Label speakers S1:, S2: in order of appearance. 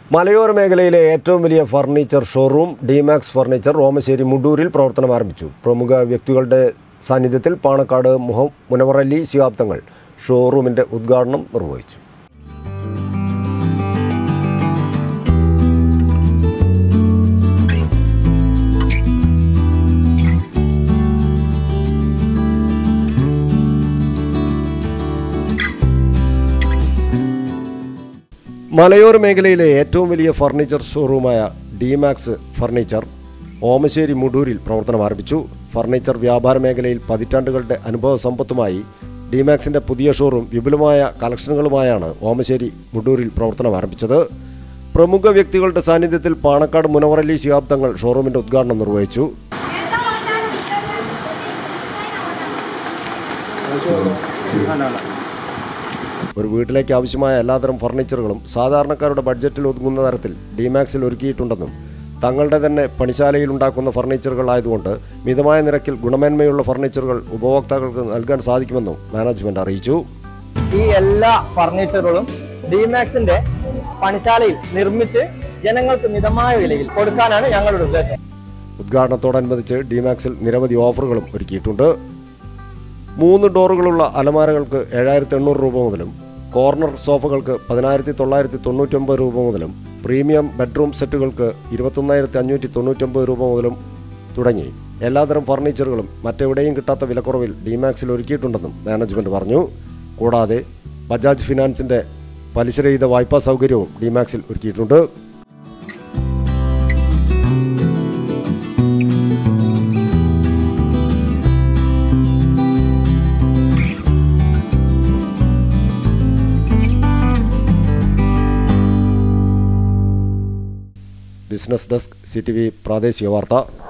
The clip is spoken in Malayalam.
S1: മലയോര മേഖലയിലെ ഏറ്റവും വലിയ furniture showroom Dimax furniture Omassery മുഡൂരിൽ പ്രവർത്തനം ആരംഭിച്ചു പ്രമുഖ വ്യക്തികളുടെ സാന്നിധ്യത്തിൽ പാണക്കാട് മുഹ മുനവറലി ശിഹാബ് തങ്ങൾ ഷോറൂമിന്റെ ഉദ്ഘാടനം നിർവഹിച്ചു മലയോര മേഖലയിലെ ഏറ്റവും വലിയ ഫർണിച്ചർ ഷോറൂമായ ഡിമാക്സ് ഫർണിച്ചർ ഓമശ്ശേരി മുഡൂരിൽ പ്രവർത്തനം ആരംഭിച്ചു ഫർണിച്ചർ വ്യാപാര മേഖലയിൽ പതിറ്റാണ്ടുകളുടെ അനുഭവ സമ്പത്തുമായി ഡിമാക്സിന്റെ പുതിയ ഷോറൂം വിപുലമായ കളക്ഷനുകളുമായാണ് ഓമശ്ശേരി മുഡൂരിൽ പ്രവർത്തനം ആരംഭിച്ചത് പ്രമുഖ വ്യക്തികളുടെ സാന്നിധ്യത്തിൽ പാണക്കാട് മുനവറലി ശിഹാബ് തങ്ങൾ ഷോറൂമിന്റെ ഉദ്ഘാടനം നിർവഹിച്ചു ഒരു വീട്ടിലേക്ക് ആവശ്യമായ എല്ലാതരം ഫർണിച്ചറുകളും സാധാരണക്കാരുടെ ബഡ്ജറ്റിൽ ഒതുങ്ങുന്ന തരത്തിൽ ഡിമാക്സിൽ ഒരുക്കിയിട്ടുണ്ടെന്നും തങ്ങളുടെ തന്നെ പണിശാലയിൽ ഉണ്ടാക്കുന്ന ഫർണിച്ചറുകൾ ആയതുകൊണ്ട് മിതമായ നിരക്കിൽ ഗുണമേന്മയുള്ള ഫർണിച്ചറുകൾ ഉപഭോക്താക്കൾക്ക് നൽകാൻ സാധിക്കുമെന്നും മാനേജ്മെന്റ് അറിയിച്ചു
S2: ഈ എല്ലാ ഫർണിച്ചറുകളും ഡിമാക്സിന്റെ പണിശാലയിൽ നിർമ്മിച്ച് ജനങ്ങൾക്ക് മിതമായ വിലയിൽ കൊടുക്കാനാണ് ഞങ്ങളുടെ ഉദ്ദേശം
S1: ഉദ്ഘാടനത്തോടനുബന്ധിച്ച് ഡിമാക്സിൽ നിരവധി ഓഫറുകളും ഒരുക്കിയിട്ടുണ്ട് മൂന്ന് ഡോറുകളുള്ള അലമാരകൾക്ക് ഏഴായിരത്തി എണ്ണൂറ് രൂപ മുതലും കോർണർ സോഫകൾക്ക് പതിനായിരത്തി തൊള്ളായിരത്തി തൊണ്ണൂറ്റൊമ്പത് രൂപ മുതലും പ്രീമിയം ബെഡ്റൂം സെറ്റുകൾക്ക് ഇരുപത്തൊന്നായിരത്തി അഞ്ഞൂറ്റി തൊണ്ണൂറ്റൊമ്പത് രൂപ മുതലും തുടങ്ങി എല്ലാതരം ഫർണിച്ചറുകളും മറ്റെവിടെയും കിട്ടാത്ത വിലക്കുറവിൽ ഡിമാക്സിൽ ഒരുക്കിയിട്ടുണ്ടെന്നും മാനേജ്മെന്റ് പറഞ്ഞു കൂടാതെ ബജാജ് ഫിനാൻസിന്റെ പലിശരഹിത വായ്പാ സൗകര്യവും ഡിമാക്സിൽ ഒരുക്കിയിട്ടുണ്ട് business desk C T V പ്രാദേശിക വാർത്ത